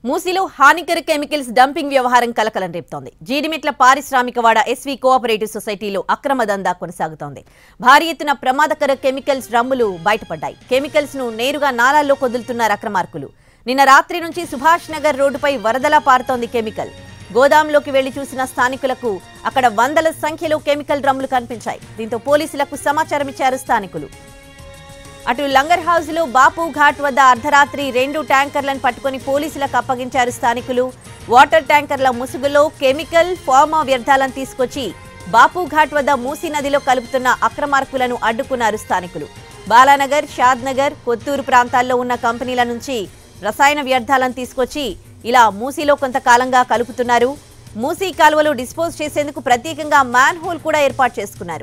మూసీలో హానికర chemicals dumping వ్యవహారం కలకలం రేపుతోంది జీడిమెట్ల పారిశ్రామికవాడ ఎస్వి కోఆపరేటివ్ సొసైటీలో అక్రమ దందా కొనసాగుతోంది భారీ ఎత్తున ప్రమాదకర కెమికల్స్ డ్రమ్ములు బయటపడ్డాయి కెమికల్స్ ను నేరుగా నాలాల్లో కొదులుతున్నారు అక్రమార్కులు నిన్న రాత్రి నుంచి సుభాష్ నగర్ రోడ్డుపై వరదలా పారుతోంది కెమికల్ గోదాంలోకి వెళ్లి చూసిన స్థానికులకు అక్కడ వందల సంఖ్యలో కెమికల్ డ్రమ్ములు కనిపించాయి దీంతో పోలీసులకు సమాచారం ఇచ్చారు స్థానికులు అటు లంగర్ హౌస్ లో బాపు ఘాట్ వద్ద అర్ధరాత్రి రెండు ట్యాంకర్లను పట్టుకొని పోలీసులకు అప్పగించారు స్థానికులు వాటర్ ట్యాంకర్ల ముసుగులో కెమికల్ ఫార్మా వ్యర్థాలను తీసుకొచ్చి బాపు ఘాట్ వద్ద మూసీ నదిలో కలుపుతున్న అక్రమార్కులను అడ్డుకున్నారు స్థానికులు బాలానగర్ షాద్ నగర్ కొత్తూరు ప్రాంతాల్లో ఉన్న కంపెనీల నుంచి రసాయన వ్యర్థాలను తీసుకొచ్చి ఇలా మూసీలో కొంతకాలంగా కలుపుతున్నారు మూసీ కాలువలో డిస్పోజ్ చేసేందుకు ప్రత్యేకంగా మ్యాన్ హోల్ కూడా ఏర్పాటు చేసుకున్నారు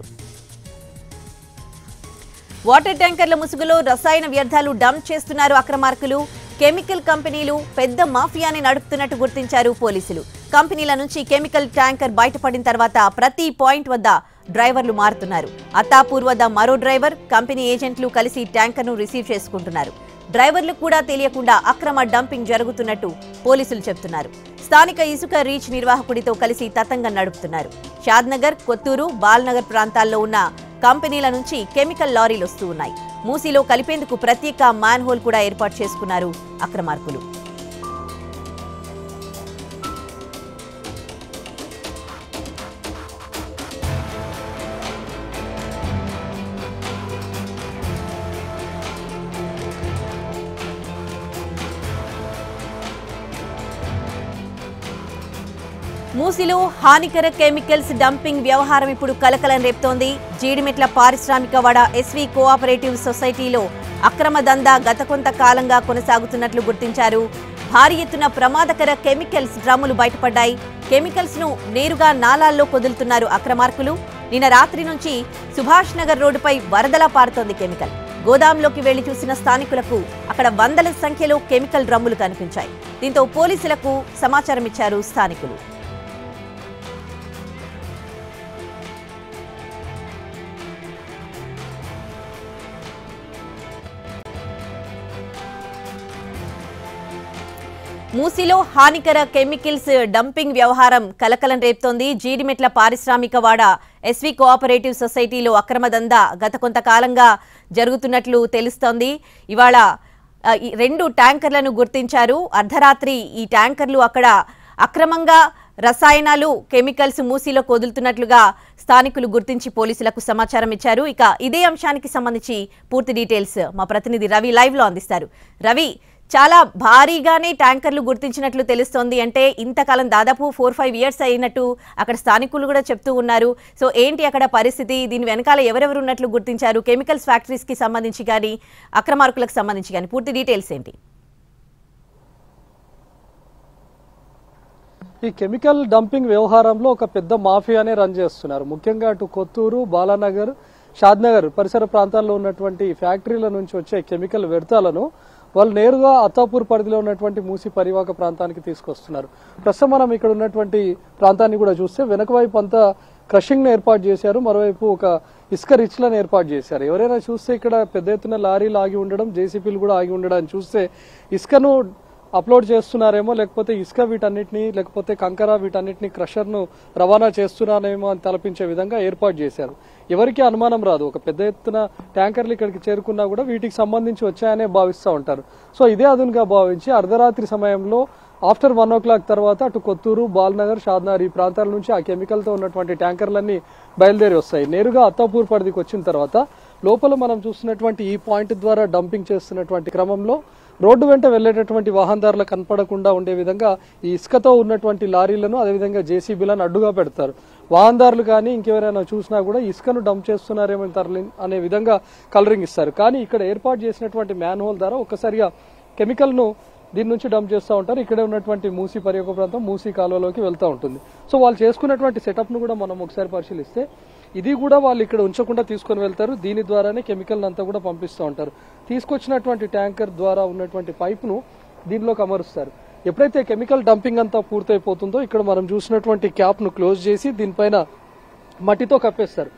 వాటర్ ట్యాంకర్ల ముసుగులో రసాయన వ్యర్థాలు డంప్ చేస్తున్నారు అక్రమార్కులు కెమికల్ కంపెనీలు పెద్ద మాఫియాని నడుపుతున్నట్టు గుర్తించారు పోలీసులు కంపెనీల నుంచి కెమికల్ ట్యాంకర్ బయటపడిన తర్వాత ప్రతి పాయింట్ వద్ద డ్రైవర్లు మారుతున్నారు అత్తాపూర్ వద్ద మరో డ్రైవర్ కంపెనీ ఏజెంట్లు కలిసి ట్యాంకర్ను రిసీవ్ చేసుకుంటున్నారు డ్రైవర్లు కూడా తెలియకుండా అక్రమ డంపింగ్ జరుగుతున్నట్టు పోలీసులు చెబుతున్నారు స్థానిక ఇసుక రీచ్ నిర్వాహకుడితో కలిసి తతంగం నడుపుతున్నారు షాద్నగర్ కొత్తూరు బాల్నగర్ ప్రాంతాల్లో ఉన్న కంపెనీల నుంచి కెమికల్ లారీలు వస్తూ ఉన్నాయి మూసీలో కలిపేందుకు ప్రత్యేక మ్యాన్ హోల్ కూడా ఏర్పాటు చేసుకున్నారు అక్రమార్కులు మూసిలో హానికర కెమికల్స్ డంపింగ్ వ్యవహారం ఇప్పుడు కలకలం రేపుతోంది జీడిమెట్ల పారిశ్రామికవాడ ఎస్వి కోఆపరేటివ్ సొసైటీలో అక్రమ దందా గత కొంత కాలంగా కొనసాగుతున్నట్లు గుర్తించారు భారీ ఎత్తున ప్రమాదకర కెమికల్స్ డ్రమ్ములు బయటపడ్డాయి కెమికల్స్ ను నేరుగా నాలాల్లో కొదులుతున్నారు అక్రమార్కులు నిన్న రాత్రి నుంచి సుభాష్ నగర్ రోడ్డుపై వరదలా పారుతోంది కెమికల్ గోదాంలోకి వెళ్లి చూసిన స్థానికులకు అక్కడ వందల సంఖ్యలో కెమికల్ డ్రమ్ములు కనిపించాయి దీంతో పోలీసులకు సమాచారం ఇచ్చారు స్థానికులు మూసీలో హానికర కెమికల్స్ డంపింగ్ వ్యవహారం కలకలం రేపుతోంది జీడిమెట్ల పారిశ్రామికవాడ ఎస్వి కోఆపరేటివ్ సొసైటీలో అక్రమ దందా గత కొంతకాలంగా జరుగుతున్నట్లు తెలుస్తోంది ఇవాళ ఆ, ఈ రెండు ట్యాంకర్లను గుర్తించారు అర్ధరాత్రి ఈ ట్యాంకర్లు అక్కడ అక్రమంగా రసాయనాలు కెమికల్స్ మూసీలో కొదులుతున్నట్లుగా స్థానికులు గుర్తించి పోలీసులకు సమాచారం ఇచ్చారు ఇక ఇదే అంశానికి సంబంధించి పూర్తి డీటెయిల్స్ మా ప్రతినిధి రవి లైవ్ లో అందిస్తారు రవి చాలా భారీగానే ట్యాంకర్లు గుర్తించినట్లు తెలుస్తోంది అంటే ఇంతకాలం దాదాపు ఫోర్ ఫైవ్ ఇయర్స్ అయినట్టు అక్కడ స్థానికులు కూడా చెప్తూ ఉన్నారు సో ఏంటి అక్కడ పరిస్థితి దీని వెనకాల ఎవరెవరు ఉన్నట్లు గుర్తించారు కెమికల్స్ ఫ్యాక్టరీస్ కి సంబంధించి కానీ అక్రమార్కులకు సంబంధించి కానీ పూర్తి డీటెయిల్స్ ఏంటి ఈ కెమికల్ డంపింగ్ వ్యవహారంలో ఒక పెద్ద మాఫియానే రన్ చేస్తున్నారు ముఖ్యంగా అటు కొత్తూరు బాలానగర్ షాద్నగర్ పరిసర ప్రాంతాల్లో ఉన్నటువంటి ఫ్యాక్టరీల నుంచి వచ్చే కెమికల్ వ్యర్థాలను వాళ్ళు నేరుగా అత్తాపూర్ పరిధిలో ఉన్నటువంటి మూసి పరివాహక ప్రాంతానికి తీసుకొస్తున్నారు ప్రస్తుతం మనం ఇక్కడ ఉన్నటువంటి ప్రాంతాన్ని కూడా చూస్తే వెనక వైపు అంతా క్రషింగ్ ను ఏర్పాటు చేశారు మరోవైపు ఒక ఇసుక రిచ్లను ఏర్పాటు చేశారు ఎవరైనా చూస్తే ఇక్కడ పెద్ద ఎత్తున లారీలు ఆగి ఉండడం జేసీపీలు కూడా ఆగి ఉండడం చూస్తే ఇసుకను అప్లోడ్ చేస్తున్నారేమో లేకపోతే ఇసుక వీటన్నిటిని లేకపోతే కంకర వీటన్నిటిని క్రషర్ను రవాణా చేస్తున్నారేమో అని తలపించే విధంగా ఏర్పాటు చేశారు ఎవరికి అనుమానం రాదు ఒక పెద్ద ఎత్తున ట్యాంకర్లు ఇక్కడికి చేరుకున్నా కూడా వీటికి సంబంధించి వచ్చాయనే భావిస్తూ ఉంటారు సో ఇదే అదునుగా భావించి అర్ధరాత్రి సమయంలో ఆఫ్టర్ వన్ ఓ క్లాక్ తర్వాత అటు కొత్తూరు బాల్నగర్ షాద్నగర్ ఈ ప్రాంతాల నుంచి ఆ కెమికల్తో ఉన్నటువంటి ట్యాంకర్లన్నీ బయలుదేరి వస్తాయి నేరుగా అత్తాపూర్ పరిధికి వచ్చిన తర్వాత లోపల మనం చూస్తున్నటువంటి ఈ పాయింట్ ద్వారా డంపింగ్ చేస్తున్నటువంటి క్రమంలో రోడ్డు వెంట వెళ్ళేటటువంటి వాహనదారులకు కనపడకుండా ఉండే విధంగా ఈ ఇసుకతో ఉన్నటువంటి లారీలను అదేవిధంగా జేసీబీలను అడ్డుగా పెడతారు వాహనదారులు కానీ ఇంకెవరైనా చూసినా కూడా ఇసుకను డంప్ చేస్తున్నారేమో తరలి అనే విధంగా కలరింగ్ ఇస్తారు కానీ ఇక్కడ ఏర్పాటు చేసినటువంటి మ్యాన్ హోల్ ద్వారా ఒక్కసారిగా కెమికల్ను దీని నుంచి డంప్ చేస్తూ ఉంటారు ఇక్కడే ఉన్నటువంటి మూసీ పర్యాక ప్రాంతం మూసీ కాలువలోకి వెళ్తూ ఉంటుంది సో వాళ్ళు చేసుకున్నటువంటి సెటప్ను కూడా మనం ఒకసారి పరిశీలిస్తే ఇది కూడా వాళ్ళు ఇక్కడ ఉంచకుండా తీసుకొని వెళ్తారు దీని ద్వారానే కెమికల్ అంతా కూడా పంపిస్తూ ఉంటారు తీసుకొచ్చినటువంటి ట్యాంకర్ ద్వారా ఉన్నటువంటి పైపును దీనిలోకి అమరుస్తారు ఎప్పుడైతే కెమికల్ డంపింగ్ అంతా పూర్తయిపోతుందో ఇక్కడ మనం చూసినటువంటి క్యాప్ను క్లోజ్ చేసి దీనిపైన మట్టితో కప్పేస్తారు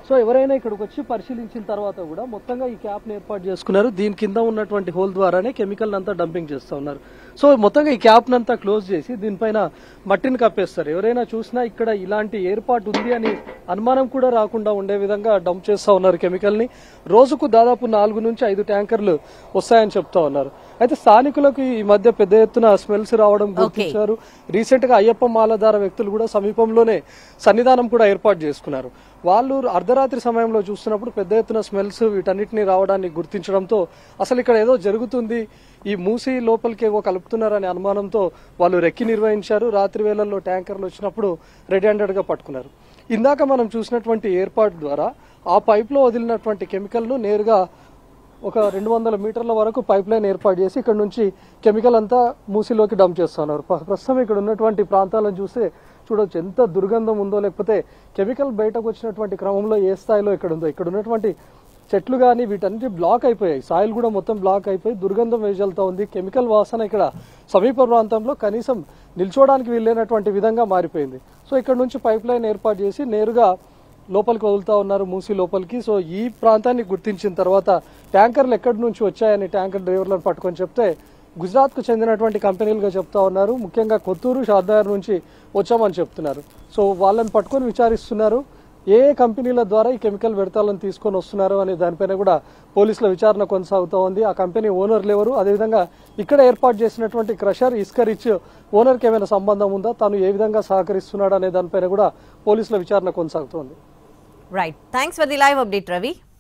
సో ఎవరైనా ఇక్కడికి వచ్చి పరిశీలించిన తర్వాత కూడా మొత్తంగా ఈ క్యాప్ ని ఏర్పాటు చేసుకున్నారు దీని కింద ఉన్నటువంటి హోల్ ద్వారానే కెమికల్ అంతా డంపింగ్ చేస్తూ ఉన్నారు సో మొత్తంగా ఈ క్యాప్ అంతా క్లోజ్ చేసి దీనిపైన మట్టిని కప్పేస్తారు ఎవరైనా చూసినా ఇక్కడ ఇలాంటి ఏర్పాటు ఉంది అని అనుమానం కూడా రాకుండా ఉండే విధంగా డంప్ చేస్తా ఉన్నారు కెమికల్ ని రోజుకు దాదాపు నాలుగు నుంచి ఐదు ట్యాంకర్లు వస్తాయని చెప్తా ఉన్నారు అయితే స్థానికులకు ఈ మధ్య పెద్ద ఎత్తున స్మెల్స్ రావడం గుర్తించారు రీసెంట్ గా అయ్యప్ప మాలధార వ్యక్తులు కూడా సమీపంలోనే సన్నిధానం కూడా ఏర్పాటు చేసుకున్నారు వాళ్ళు అర్ధరాత్రి సమయంలో చూస్తున్నప్పుడు పెద్ద ఎత్తున స్మెల్స్ వీటన్నిటిని రావడాన్ని గుర్తించడంతో అసలు ఇక్కడ ఏదో జరుగుతుంది ఈ మూసి లోపలికి ఏవో కలుపుతున్నారనే అనుమానంతో వాళ్ళు రెక్కి నిర్వహించారు రాత్రి వేళల్లో ట్యాంకర్లు వచ్చినప్పుడు రెడీ హ్యాండెడ్ గా పట్టుకున్నారు ఇందాక మనం చూసినటువంటి ఏర్పాటు ద్వారా ఆ పైప్ లో వదిలినటువంటి కెమికల్ ను నేరుగా ఒక రెండు వందల మీటర్ల వరకు పైప్ లైన్ ఏర్పాటు చేసి ఇక్కడ నుంచి కెమికల్ అంతా మూసిలోకి డంప్ చేస్తున్నారు ప్ర- ప్రస్తుతం ఇక్కడ ఉన్నటువంటి ప్రాంతాలను చూస్తే చూడొచ్చు ఎంత దుర్గంధం ఉందో లేకపోతే కెమికల్ బయటకు వచ్చినటువంటి క్రమంలో ఏ స్థాయిలో ఇక్కడ ఉందో ఇక్కడ ఉన్నటువంటి చెట్లు కానీ వీటన్నిటి బ్లాక్ అయిపోయాయి సాయిల్ కూడా మొత్తం బ్లాక్ అయిపోయి దుర్గంధం వేజల్తా ఉంది కెమికల్ వాసన ఇక్కడ సమీప ప్రాంతంలో కనీసం నిల్చోవడానికి వీలైనటువంటి విధంగా మారిపోయింది సో ఇక్కడ నుంచి పైప్ లైన్ ఏర్పాటు చేసి నేరుగా లోపలికి వదులుతా ఉన్నారు మూసి లోపలికి సో ఈ ప్రాంతాన్ని గుర్తించిన తర్వాత ట్యాంకర్లు ఎక్కడి నుంచి వచ్చాయని ట్యాంకర్ డ్రైవర్లను పట్టుకొని చెప్తే గుజరాత్కు చెందినటువంటి కంపెనీలుగా చెప్తా ఉన్నారు ముఖ్యంగా కొత్తూరు షాద్నగర్ నుంచి వచ్చామని చెప్తున్నారు సో వాళ్ళని పట్టుకొని విచారిస్తున్నారు ఏ ఏ కంపెనీల ద్వారా ఈ కెమికల్ వ్యర్థాలను తీసుకొని వస్తున్నారు అనే దానిపైన కూడా పోలీసుల విచారణ కొనసాగుతూ ఉంది ఆ కంపెనీ ఓనర్లు ఎవరు అదేవిధంగా ఇక్కడ ఏర్పాటు చేసినటువంటి క్రషర్ ఇస్క రిచ్ ఓనర్కి ఏమైనా సంబంధం ఉందా తాను ఏ విధంగా సహకరిస్తున్నాడు అనే దానిపైన కూడా పోలీసుల విచారణ కొనసాగుతోంది right thanks for the live update Ravi